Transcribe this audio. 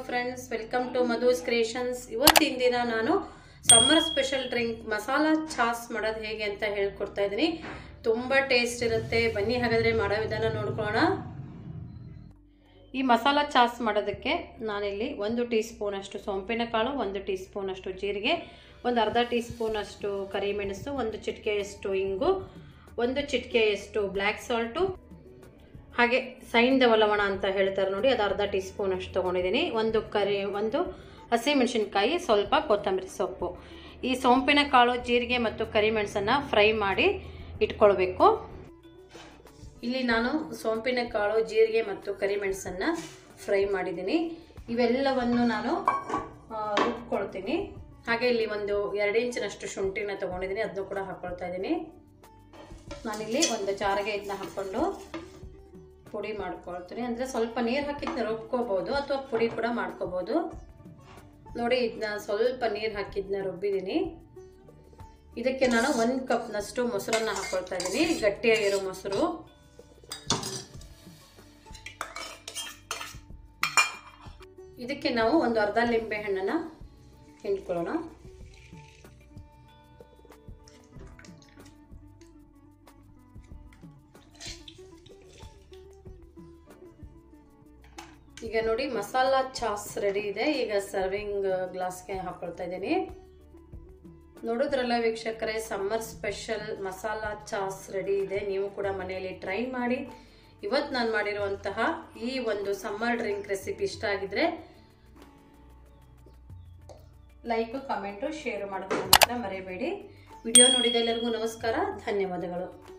friends welcome to Madhu's creations ಇವತ್ತಿನ ದಿನ ನಾನು summer special drink masala chaas ಮಾಡೋದು ಹೇಗೆ ಅಂತ ಹೇಳ್ಕೊಡ್ತಾ ಇದ್ದೀನಿ ತುಂಬ ಟೇಸ್ಟ್ ಇರುತ್ತೆ ಬನ್ನಿ ಹಾಗಾದರೆ ಮಾಡೋ ವಿಧಾನ ನೋಡ್ಕೊಳ್ಳೋಣ ಈ ಮಸಾಲ ಚಾಸ್ ಮಾಡೋದಕ್ಕೆ ನಾನಿಲ್ಲಿ ಒಂದು ಟೀ ಸ್ಪೂನಷ್ಟು ಸೋಂಪಿನ ಕಾಳು ಒಂದು ಟೀ ಸ್ಪೂನಷ್ಟು ಜೀರಿಗೆ ಒಂದು ಅರ್ಧ ಟೀ ಸ್ಪೂನಷ್ಟು ಕರಿಮೆಣಸು ಒಂದು ಚಿಟಿಕೆಯಷ್ಟು ಇಂಗು ಒಂದು ಚಿಟಿಕೆಯಷ್ಟು ಬ್ಲ್ಯಾಕ್ ಸಾಲ್ಟು ಹಾಗೆ ಸೈನ್ದವ ಲವಣ ಅಂತ ಹೇಳ್ತಾರೆ ನೋಡಿ ಅದು ಅರ್ಧ ಟೀ ಸ್ಪೂನ್ ಅಷ್ಟು ತೊಗೊಂಡಿದ್ದೀನಿ ಒಂದು ಕರಿ ಒಂದು ಹಸಿಮೆಣಸಿನ್ಕಾಯಿ ಸ್ವಲ್ಪ ಕೊತ್ತಂಬರಿ ಸೊಪ್ಪು ಈ ಸೋಂಪಿನ ಕಾಳು ಜೀರಿಗೆ ಮತ್ತು ಕರಿಮೆಣಸನ್ನು ಫ್ರೈ ಮಾಡಿ ಇಟ್ಕೊಳ್ಬೇಕು ಇಲ್ಲಿ ನಾನು ಸೋಂಪಿನ ಕಾಳು ಜೀರಿಗೆ ಮತ್ತು ಕರಿಮೆಣಸನ್ನು ಫ್ರೈ ಮಾಡಿದ್ದೀನಿ ಇವೆಲ್ಲವನ್ನು ನಾನು ರುಬ್ಕೊಳ್ತೀನಿ ಹಾಗೆ ಇಲ್ಲಿ ಒಂದು ಎರಡು ಇಂಚಿನಷ್ಟು ಶುಂಠಿನ ತೊಗೊಂಡಿದ್ದೀನಿ ಅದನ್ನು ಕೂಡ ಹಾಕ್ಕೊಳ್ತಾ ಇದ್ದೀನಿ ನಾನಿಲ್ಲಿ ಒಂದು ಜಾರಿಗೆ ಇದನ್ನ ಹಾಕ್ಕೊಂಡು ಪುಡಿ ಮಾಡ್ಕೊಳ್ತೀನಿ ಅಂದರೆ ಸ್ವಲ್ಪ ನೀರು ಹಾಕಿದ್ನ ರುಬ್ಕೋಬೋದು ಅಥವಾ ಪುಡಿ ಕೂಡ ಮಾಡ್ಕೋಬೋದು ನೋಡಿ ಇದನ್ನ ಸ್ವಲ್ಪ ನೀರು ಹಾಕಿದ್ನ ರುಬ್ಬಿದ್ದೀನಿ ಇದಕ್ಕೆ ನಾನು ಒಂದು ಕಪ್ನಷ್ಟು ಮೊಸರನ್ನ ಹಾಕ್ಕೊಳ್ತಾ ಇದ್ದೀನಿ ಗಟ್ಟಿಯಾಗಿರೋ ಮೊಸರು ಇದಕ್ಕೆ ನಾವು ಒಂದು ಅರ್ಧ ಲಿಂಬೆ ಹಣ್ಣನ್ನು ಹಿಂಡ್ಕೊಳ್ಳೋಣ ಈಗ ನೋಡಿ ಮಸಾಲ ಚಾಸ್ ರೆಡಿ ಇದೆ ಈಗ ಸರ್ವಿಂಗ್ ಗ್ಲಾಸ್ಗೆ ಹಾಕೊಳ್ತಾ ಇದ್ದೀನಿ ನೋಡಿದ್ರಲ್ಲ ವೀಕ್ಷಕರೇ summer special masala chaas ready ಇದೆ ನೀವು ಕೂಡ ಮನೆಯಲ್ಲಿ ಟ್ರೈ ಮಾಡಿ ಇವತ್ತು ನಾನು ಮಾಡಿರುವಂತಹ ಈ ಒಂದು ಸಮ್ಮರ್ ಡ್ರಿಂಕ್ ರೆಸಿಪಿ ಇಷ್ಟ ಆಗಿದ್ರೆ ಲೈಕು ಕಮೆಂಟು ಶೇರ್ ಮಾಡೋದನ್ನು ಮಾತ್ರ ಮರೆಯಬೇಡಿ ವಿಡಿಯೋ ನೋಡಿದ ಎಲ್ಲರಿಗೂ ನಮಸ್ಕಾರ ಧನ್ಯವಾದಗಳು